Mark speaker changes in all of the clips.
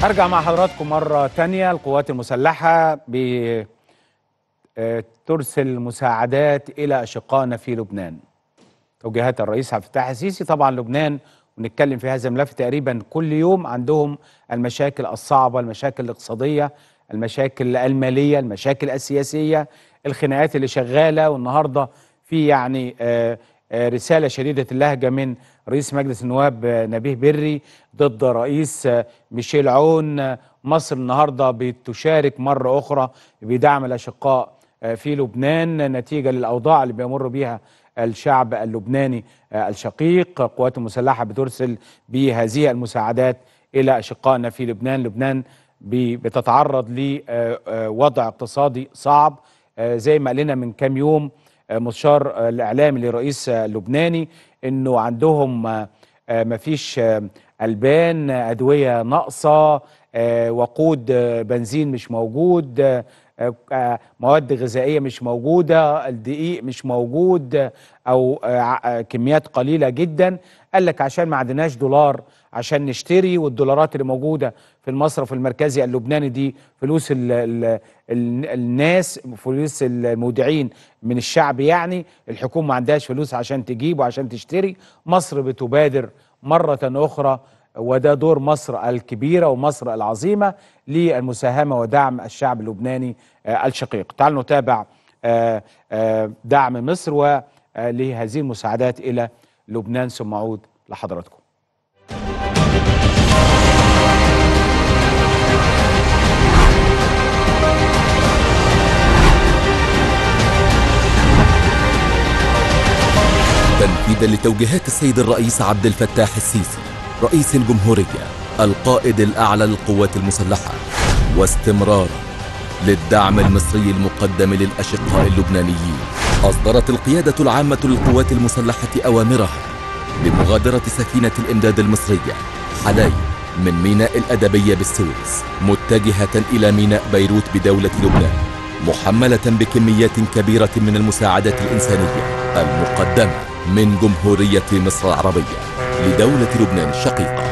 Speaker 1: هرجع مع حضراتكم مرة تانية القوات المسلحة بترسل مساعدات إلى أشقائنا في لبنان توجيهات الرئيس عبد الفتاح السيسي طبعا لبنان ونتكلم في هذا الملف تقريبا كل يوم عندهم المشاكل الصعبة المشاكل الاقتصادية المشاكل المالية المشاكل السياسية الخناقات اللي شغالة والنهاردة في يعني آه آه رسالة شديدة اللهجة من رئيس مجلس النواب آه نبيه بري ضد رئيس ميشيل عون مصر النهاردة بتشارك مرة أخرى بدعم الأشقاء في لبنان نتيجة للأوضاع اللي بيمر بيها الشعب اللبناني الشقيق القوات المسلحة بترسل بهذه المساعدات إلى أشقائنا في لبنان لبنان بتتعرض لوضع اقتصادي صعب زي ما قالنا من كام يوم مستشار الإعلامي للرئيس اللبناني أنه عندهم مفيش البان ادويه ناقصه وقود بنزين مش موجود مواد غذائيه مش موجوده الدقيق مش موجود او كميات قليله جدا قال لك عشان ما عندناش دولار عشان نشتري والدولارات اللي موجوده في المصرف المركزي اللبناني دي فلوس ال ال ال الناس فلوس المودعين من الشعب يعني الحكومه ما عندهاش فلوس عشان تجيب وعشان تشتري مصر بتبادر مرة أخرى وده دور مصر الكبيرة ومصر العظيمة للمساهمة ودعم الشعب اللبناني الشقيق تعالوا نتابع دعم مصر ولهذه المساعدات إلى لبنان ثم أعود لحضراتكم
Speaker 2: تنفيذا لتوجيهات السيد الرئيس عبد الفتاح السيسي رئيس الجمهورية القائد الأعلى للقوات المسلحة واستمرارا للدعم المصري المقدم للأشقاء اللبنانيين أصدرت القيادة العامة للقوات المسلحة أوامرها بمغادرة سفينة الإمداد المصرية حلايب من ميناء الأدبية بالسويس متجهة إلى ميناء بيروت بدولة لبنان محملة بكميات كبيرة من المساعدات الإنسانية المقدمة من جمهورية مصر العربية لدولة لبنان الشقيقة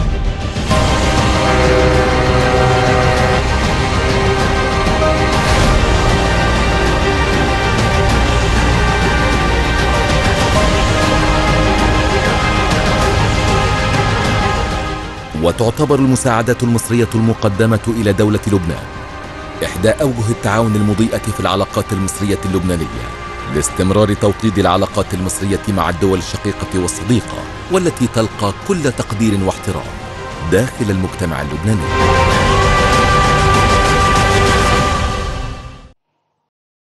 Speaker 2: وتعتبر المساعدات المصرية المقدمة إلى دولة لبنان إحدى أوجه التعاون المضيئة في العلاقات المصرية اللبنانية لاستمرار توطيد العلاقات المصرية مع الدول الشقيقة والصديقة والتي تلقى كل تقدير واحترام داخل المجتمع اللبناني